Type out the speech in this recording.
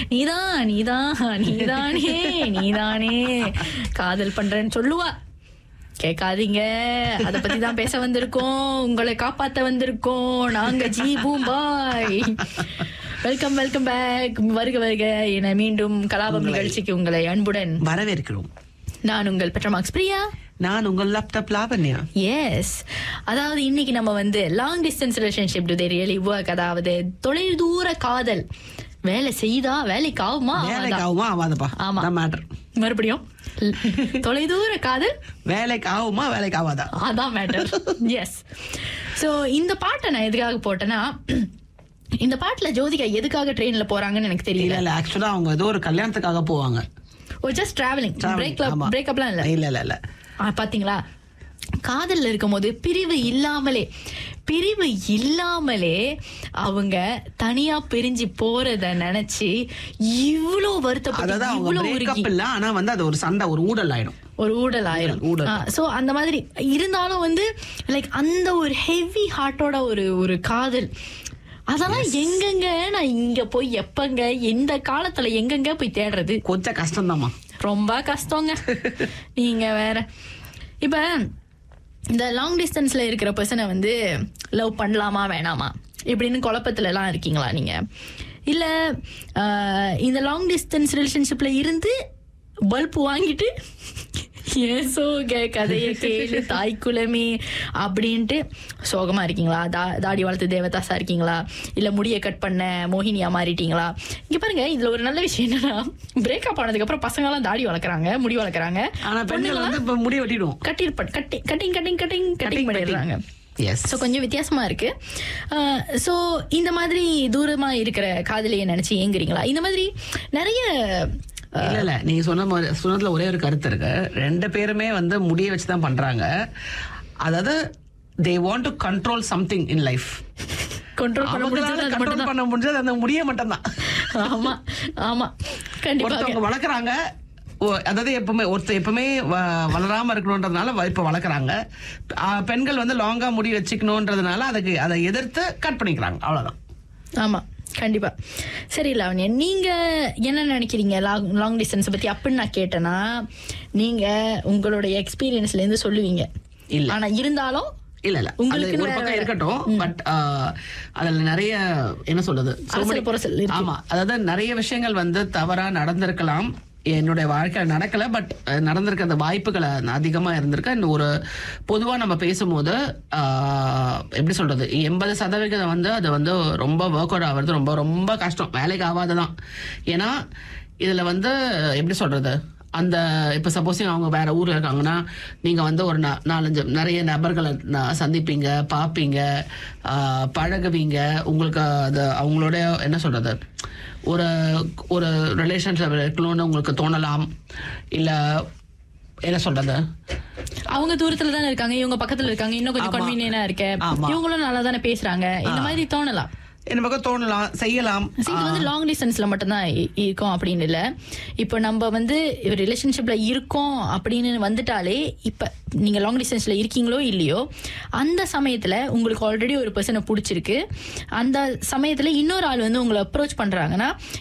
நீதான் நீதான் நீதானே நீதானே காதல் பண்றேன்னு சொல்லுவா கேட்காதீங்க அத பத்தி தான் பேச வந்திருக்கோம் உங்களை காப்பாத்த வந்திருக்கோம் நாங்க ஜி பூம் பாய் வெல்கம் வெல்கம் பேக் வருக வருக என மீண்டும் கலாபம் நிகழ்ச்சிக்கு உங்களை அன்புடன் வரவேற்கிறோம் நான் உங்கள் பெட்ரமாக்ஸ் பிரியா நான் உங்கள் லேப்டாப் லாவண்யா எஸ் அதாவது இன்னைக்கு நம்ம வந்து long distance relationship do really work அதாவது தொலைதூர காதல் வேலை செய்தா வேலைக்கு ஆகுமா ஆகாதா? வேலைக்கு ஆகுமா ஆகாதப்பா ஆமா. மேட்டர் மறுபடியும் தொலைதூர காதல் வேலைக்கு ஆகுமா வேலைக்கு ஆகாதா அதான் மேட்டர் எஸ் சோ இந்த பாட்டை நான் எதுக்காக போட்டேன்னா இந்த பாட்டுல ஜோதிகா எதுக்காக ட்ரெயின்ல போறாங்கன்னு எனக்கு இல்ல தெரியல இல்ல ஆக்சுவலா அவங்க ஏதோ ஒரு கல்யாணத்துக்காக போவாங்க ஒரு ஜஸ்ட் டிராவலிங் பிரேக்ல ஆமா. பிரேக்அப்லாம் இல்ல இல்ல இல்ல இல்ல ஆ, பாத்தீங்களா காதல்ல இருக்கும்போது பிரிவு இல்லாமலே பிரிவு இல்லாமலே அவங்க தனியா பிரிஞ்சு போறத நினைச்சு இவ்ளோ அதாவது வருத்தப்பட்டு அவங்க இவ்ளோ பிரேக்கப் உருகி இல்ல ஆனா வந்து அது ஒரு சண்டை ஒரு ஊடல் ஆயிடும் ஒரு ஊடல் ஆயிரும் ஊடல். சோ அந்த மாதிரி இருந்தாலும் வந்து லைக் அந்த ஒரு ஹெவி ஹார்ட்டோட ஒரு ஒரு காதல் அதெல்லாம் எங்கெங்க நான் இங்க போய் எப்பங்க எந்த காலத்துல எங்கெங்க போய் தேடுறது கொஞ்சம் கஷ்டம்தாம்மா ரொம்ப கஷ்டங்க நீங்க வேற இப்ப இந்த லாங் டிஸ்டன்ஸ்ல இருக்கிற பர்சனை வந்து லவ் பண்ணலாமா வேணாமா இப்படின்னு குழப்பத்துல எல்லாம் இருக்கீங்களா நீங்க இல்ல ஆஹ், இந்த லாங் டிஸ்டன்ஸ் ரிலேஷன்ஷிப்ல இருந்து பல்ப் வாங்கிட்டு ஏசோ கதைய கேளு தாய் குலமே அப்படின்ட்டு சோகமா இருக்கீங்களா தா- தாடி வளர்த்து தேவதாசா இருக்கீங்களா இல்ல முடிய கட் பண்ண மோகினியா மாறிட்டீங்களா இங்க பாருங்க இதுல ஒரு நல்ல விஷயம் என்னன்னா பிரேக்கப் ஆனதுக்கு அப்புறம் பசங்க எல்லாம் தாடி வளர்க்குறாங்க முடி வளர்க்குறாங்க ஆனா பெண்கள் வந்து இப்ப முடிய வெட்டிடுவோம் கட்டி கட்டி கட்டிங் கட்டிங் கட்டிங் கட்டிங் பண்ணிடுறாங்க எஸ் ஸோ கொஞ்சம் வித்தியாசமா இருக்கு ஸோ இந்த மாதிரி தூரமா இருக்கிற காதலியை நினைச்சு ஏங்குறீங்களா இந்த மாதிரி நிறைய இல்ல இல்ல நீங்க சொன்ன மாதிரி சொன்னதுல ஒரே ஒரு கருத்து இருக்கு ரெண்டு பேருமே வந்து முடிய வச்சு தான் பண்றாங்க அதாவது they want to control something in life control பண்ண முடிஞ்சது அது கண்ட்ரோல் பண்ண முடிஞ்சது அந்த முடிய மட்டும்தான் ஆமா ஆமா கண்டிப்பா ஒருத்தவங்க வளர்க்குறாங்க ஓ- அதாவது எப்பவுமே ஒருத்தர் எப்பவுமே வ- வளராம இருக்கணுன்றதுனால வ- இப்ப வளர்க்குறாங்க ஆ, பெண்கள் வந்து லாங்கா முடி வச்சுக்கணுன்றதுனால அதுக்கு அதை எதிர்த்து கட் பண்ணிக்கிறாங்க அவ்வளவுதான் ஆமா கண்டிப்பா சரி லாவண்யா நீங்க என்ன நினைக்கிறீங்க லாங் லாங் டிஸ்டன்ஸ் பத்தி அப்படின்னு நான் கேட்டேன்னா நீங்க உங்களுடைய எக்ஸ்பீரியன்ஸ்ல இருந்து சொல்லுவீங்க இல்ல. ஆனா இருந்தாலும் இல்ல இல்ல அது உங்களுக்கு ஒரு வேற பக்கம் வேற. இருக்கட்டும் பட் அதுல நிறைய என்ன சொல்றது So அரசியல் many- புரசல் இருக்கு. ஆமா அதாவது நிறைய விஷயங்கள் வந்து தவறா நடந்திருக்கலாம் என்னுடைய வாழ்க்கை நடக்கல பட் நடந்திருக்க அந்த வாய்ப்புகள் அதிகமா இருந்திருக்கு And ஒரு பொதுவா நம்ம பேசும்போது ஆஹ், எப்படி சொல்றது எண்பது சதவிகிதம் வந்து அது வந்து ரொம்ப ஒர்க் அவுட் ஆகுறது ரொம்ப ரொம்ப கஷ்டம் வேலைக்கு ஆகாததான் ஏன்னா இதுல வந்து எப்படி சொல்றது அந்த இப்ப சப்போஸ் அவங்க வேற ஊர்ல இருக்காங்கன்னா நீங்க வந்து ஒரு நா- நாலஞ்சு நிறைய நபர்களை நா- சந்திப்பீங்க பாப்பீங்க ஆஹ், பழகுவீங்க உங்களுக்கு அது அவங்களோட என்ன சொல்றது ஒரு ஒரு ரிலேஷன்ஷிப் இருக்கணும்னு உங்களுக்கு தோணலாம் இல்ல என்ன சொல்றது அவங்க தூரத்துல தானே இருக்காங்க இவங்க பக்கத்துல இருக்காங்க இன்னும் கொஞ்சம் ஆமா. கன்வீனியனா இருக்கு ஆமா. இவங்களும் நல்லா தானே பேசுறாங்க இந்த மாதிரி தோணலாம் என்ன பக்கம் தோணலாம் செய்யலாம் See, இது வந்து லாங் டிஸ்டன்ஸ்ல மட்டும்தான் இ- இருக்கும் அப்படின்னு இல்ல இப்போ நம்ம வந்து ரிலேஷன்ஷிப்ல இருக்கோம் அப்படின்னு வந்துட்டாலே இப்ப நீங்க லாங் டிஸ்டன்ஸ்ல இருக்கீங்களோ இல்லையோ அந்த சமயத்துல உங்களுக்கு ஆல்ரெடி ஒரு பர்சனை பிடிச்சிருக்கு அந்த சமயத்துல இன்னொரு ஆள் வந்து உங்களை அப்ரோச் பண்றாங்கன்னா